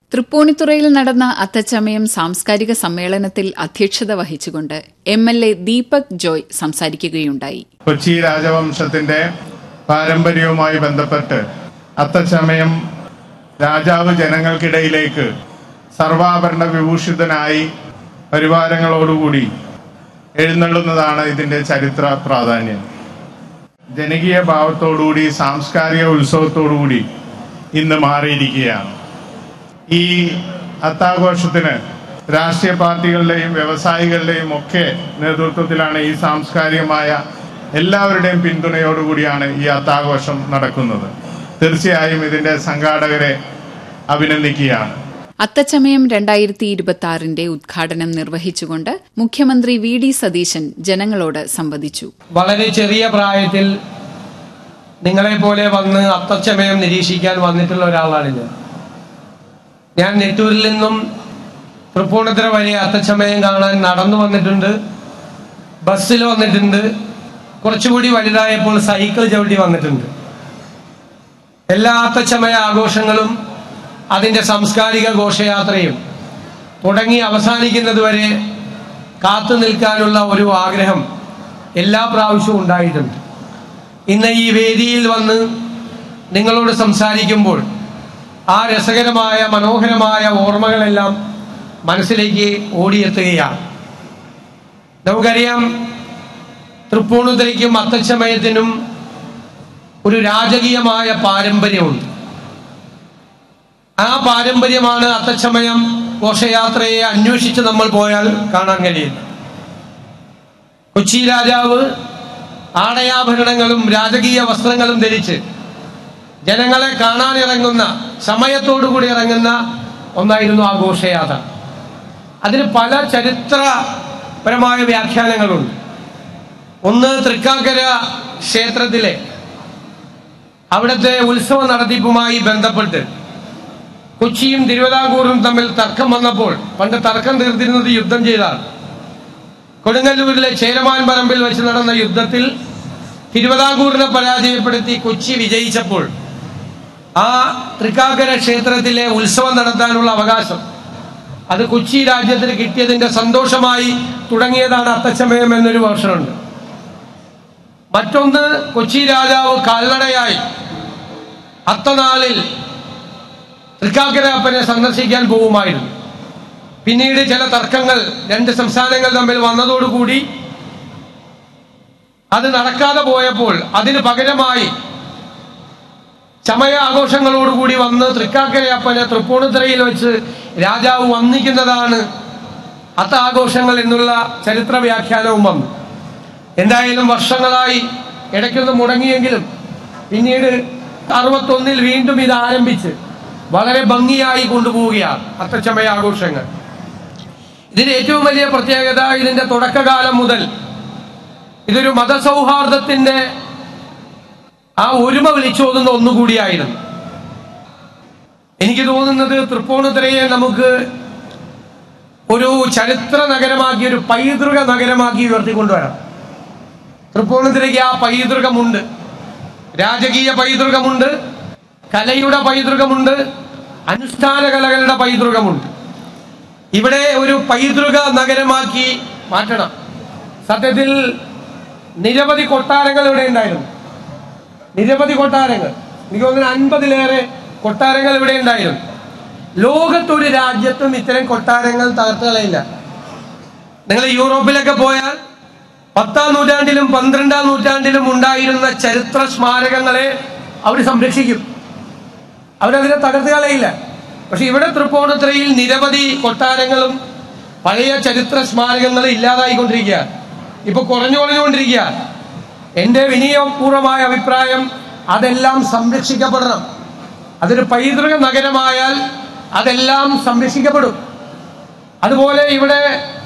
തൃപ്പൂണിത്തുറയിൽ നടന്ന അത്തച്ചമയം സാംസ്കാരിക സമ്മേളനത്തിൽ അധ്യക്ഷത വഹിച്ചുകൊണ്ട് M L A Deepak Joy സംസാരിക്കുകയുണ്ടായി കൊച്ചി രാജവംശത്തിന്റെ പാരമ്പര്യവുമായി ബന്ധപ്പെട്ട് അത്തച്ചമയം രാജാവ് ജനങ്ങൾക്കിടയിലേക്ക് സർവാഭരണ വിഭൂഷിതനായി പരിവാരങ്ങളോടുകൂടി എഴുന്നള്ളുന്നതാണ് ഇതിന്റെ ചരിത്ര പ്രാധാന്യം ജനകീയ ഭാവത്തോടുകൂടി സാംസ്കാരിക ഉത്സവത്തോടുകൂടി ഇന്ന് മാറിയിരിക്കുകയാണ് ഈ അത്താഘോഷത്തിന് രാഷ്ട്രീയ പാർട്ടികളുടെയും വ്യവസായികളുടെയും ഒക്കെ നേതൃത്വത്തിലാണ് ഈ സാംസ്കാരികമായ എല്ലാവരുടെയും പിന്തുണയോടുകൂടിയാണ് ഈ അത്താഘോഷം നടക്കുന്നത് തീർച്ചയായും ഇതിന്റെ സംഘാടകരെ അഭിനന്ദിക്കുകയാണ് അത്തച്ചമയം രണ്ടായിരത്തി ഇരുപത്തി ആറിന്റെ ഉദ്ഘാടനം നിർവഹിച്ചുകൊണ്ട് മുഖ്യമന്ത്രി വി ഡി സതീശൻ ജനങ്ങളോട് സംവദിച്ചു വളരെ ചെറിയ പ്രായത്തിൽ നിങ്ങളെ പോലെ വന്ന് അത്തച്ചമയം നിരീക്ഷിക്കാൻ വന്നിട്ടുള്ള ഒരാളാണ് ഞാൻ ഞാൻ നെട്ടൂരിൽ നിന്നും തൃപ്പൂണിത്തുറ വരെ അത്തച്ചമയം കാണാൻ നടന്നു വന്നിട്ടുണ്ട് ബസ്സിൽ വന്നിട്ടുണ്ട് കുറച്ചുകൂടി വലുതായപ്പോൾ സൈക്കിൾ ചവിട്ടി വന്നിട്ടുണ്ട് എല്ലാ അത്തച്ചമയ ആഘോഷങ്ങളും അതിൻ്റെ സാംസ്കാരിക ഘോഷയാത്രയും തുടങ്ങി അവസാനിക്കുന്നത് വരെ കാത്തു നിൽക്കാനുള്ള ഒരു ആഗ്രഹം എല്ലാ പ്രാവശ്യവും ഉണ്ടായിട്ടുണ്ട് ഇന്ന് ഈ വേദിയിൽ വന്ന് നിങ്ങളോട് സംസാരിക്കുമ്പോൾ ആ രസകരമായ മനോഹരമായ ഓർമ്മകളെല്ലാം മനസ്സിലേക്ക് ഓടിയെത്തുകയാണ് നമുക്കറിയാം തൃപ്പൂണിത്തുറയ്ക്കും അത്തച്ചമയത്തിനും ഒരു രാജകീയമായ പാരമ്പര്യമുണ്ട് ആ പാരമ്പര്യമാണ് അത്തച്ചമയം ഘോഷയാത്രയെ അന്വേഷിച്ച് നമ്മൾ പോയാൽ കാണാൻ കഴിയുന്നത് കൊച്ചി രാജാവ് ആടയാഭരണങ്ങളും രാജകീയ വസ്ത്രങ്ങളും ധരിച്ച് ജനങ്ങളെ കാണാനിറങ്ങുന്ന സമയത്തോടുകൂടി ഇറങ്ങുന്ന ഒന്നായിരുന്നു ആ ഘോഷയാത്ര അതിന് പല ചരിത്രപരമായ വ്യാഖ്യാനങ്ങളുണ്ട് ഒന്ന് തൃക്കാക്കര ക്ഷേത്രത്തിലെ അവിടുത്തെ ഉത്സവ നടത്തിപ്പുമായി ബന്ധപ്പെട്ട് കൊച്ചിയും തിരുവിതാംകൂറും തമ്മിൽ തർക്കം വന്നപ്പോൾ പണ്ട് തർക്കം തീർത്തിരുന്നത് യുദ്ധം ചെയ്താണ് കൊടുങ്ങല്ലൂരിലെ ചേരമാൻ പറമ്പിൽ വെച്ച് നടന്ന യുദ്ധത്തിൽ തിരുവിതാംകൂറിനെ പരാജയപ്പെടുത്തി കൊച്ചി വിജയിച്ചപ്പോൾ ആ തൃക്കാക്കര ക്ഷേത്രത്തിലെ ഉത്സവം നടത്താനുള്ള അവകാശം അത് കൊച്ചി രാജ്യത്തിന് കിട്ടിയതിന്റെ സന്തോഷമായി തുടങ്ങിയതാണ് അത്തച്ചമയം എന്നൊരു വർഷമുണ്ട് മറ്റൊന്ന് കൊച്ചി രാജാവ് കാൽനടയായി അത്തനാളിൽ തൃക്കാക്കര അപ്പനെ സന്ദർശിക്കാൻ പോകുമായിരുന്നു പിന്നീട് ചില തർക്കങ്ങൾ രണ്ട് സംസ്ഥാനങ്ങൾ തമ്മിൽ വന്നതോടുകൂടി അത് നടക്കാതെ പോയപ്പോൾ അതിന് പകരമായി ചമയ ആഘോഷങ്ങളോടുകൂടി വന്ന് തൃക്കാക്കരയപ്പനെ തൃപ്പൂണിത്തുറയിൽ വെച്ച് രാജാവ് വന്നിക്കുന്നതാണ് അത്ത ആഘോഷങ്ങൾ എന്നുള്ള ചരിത്ര വ്യാഖ്യാനവും വന്നു എന്തായാലും വർഷങ്ങളായി ഇടയ്ക്കൊന്ന് മുടങ്ങിയെങ്കിലും പിന്നീട് അറുപത്തൊന്നിൽ വീണ്ടും ഇത് ആരംഭിച്ച് വളരെ ഭംഗിയായി കൊണ്ടുപോവുകയാണ് അത്തച്ചമയ ആഘോഷങ്ങൾ ഇതിന്റെ ഏറ്റവും വലിയ പ്രത്യേകത ഇതിന്റെ തുടക്കകാലം മുതൽ ഇതൊരു മതസൗഹാർദ്ദത്തിന്റെ ആ ഒരുമ വിളിച്ചോതുന്ന ഒന്നുകൂടിയായിരുന്നു എനിക്ക് തോന്നുന്നത് തൃപ്പൂണിത്തുറയെ നമുക്ക് ഒരു ചരിത്ര നഗരമാക്കി ഒരു പൈതൃക നഗരമാക്കി ഉയർത്തിക്കൊണ്ടുവരാം തൃപ്പൂണിത്തുറയ്ക്ക് ആ പൈതൃകമുണ്ട് രാജകീയ പൈതൃകമുണ്ട് കലയുടെ പൈതൃകമുണ്ട് അനുഷ്ഠാന കലകളുടെ പൈതൃകമുണ്ട് ഇവിടെ ഒരു പൈതൃക നഗരമാക്കി മാറ്റണം സത്യത്തിൽ നിരവധി കൊട്ടാരങ്ങൾ ഇവിടെ ഉണ്ടായിരുന്നു നിരവധി കൊട്ടാരങ്ങൾ എനിക്ക് തോന്നുന്നു അൻപതിലേറെ കൊട്ടാരങ്ങൾ ഇവിടെ ഉണ്ടായിരുന്നു ലോകത്തൊരു രാജ്യത്തും ഇത്തരം കൊട്ടാരങ്ങൾ തകർത്ത് കളയില്ല നിങ്ങൾ യൂറോപ്പിലൊക്കെ പോയാൽ പത്താം നൂറ്റാണ്ടിലും പന്ത്രണ്ടാം നൂറ്റാണ്ടിലും ഉണ്ടായിരുന്ന ചരിത്ര സ്മാരകങ്ങളെ അവർ സംരക്ഷിക്കും അവരതിനെ തകർത്ത് കളയില്ല പക്ഷെ ഇവിടെ തൃപ്പൂണിത്തുറയിൽ നിരവധി കൊട്ടാരങ്ങളും പഴയ ചരിത്ര സ്മാരകങ്ങളും ഇല്ലാതായിക്കൊണ്ടിരിക്കുക ഇപ്പൊ കുറഞ്ഞു കുറഞ്ഞുകൊണ്ടിരിക്കുക എന്റെ വിനയപൂർവമായ അഭിപ്രായം അതെല്ലാം സംരക്ഷിക്കപ്പെടണം അതൊരു പൈതൃക നഗരമായാൽ അതെല്ലാം സംരക്ഷിക്കപ്പെടും അതുപോലെ ഇവിടെ